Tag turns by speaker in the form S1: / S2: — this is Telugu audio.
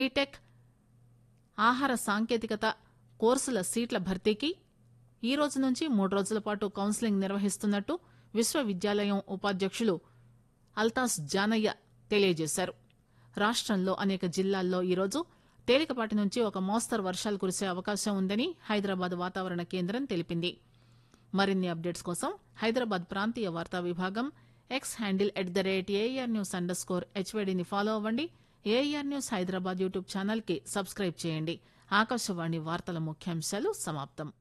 S1: బీటెక్ ఆహార సాంకేతికత కోర్సుల సీట్ల భర్తీకి ఈ రోజు నుంచి మూడు రోజుల పాటు కౌన్సిలింగ్ నిర్వహిస్తున్నట్టు విశ్వవిద్యాలయం ఉపాధ్యకులు అల్తాస్ జానయ్య తెలియజేశారు రాష్టంలో అనేక జిల్లాల్లో ఈరోజు తేలికపాటి నుంచి ఒక మోస్తరు వర్షాలు కురిసే అవకాశం ఉందని హైదరాబాద్ వాతావరణ కేంద్రం తెలిపింది మరిన్ని అప్డేట్స్ కోసం హైదరాబాద్ ప్రాంతీయ వార్తా విభాగం X handle at the rate AIR news under score హెచ్వైడిని ఫాలో అవ్వండి AIR news Hyderabad YouTube channel కి సబ్స్క్రైబ్ చేయండి ఆకాశవాణి వార్తల ముఖ్యాంశాలు సమాప్తం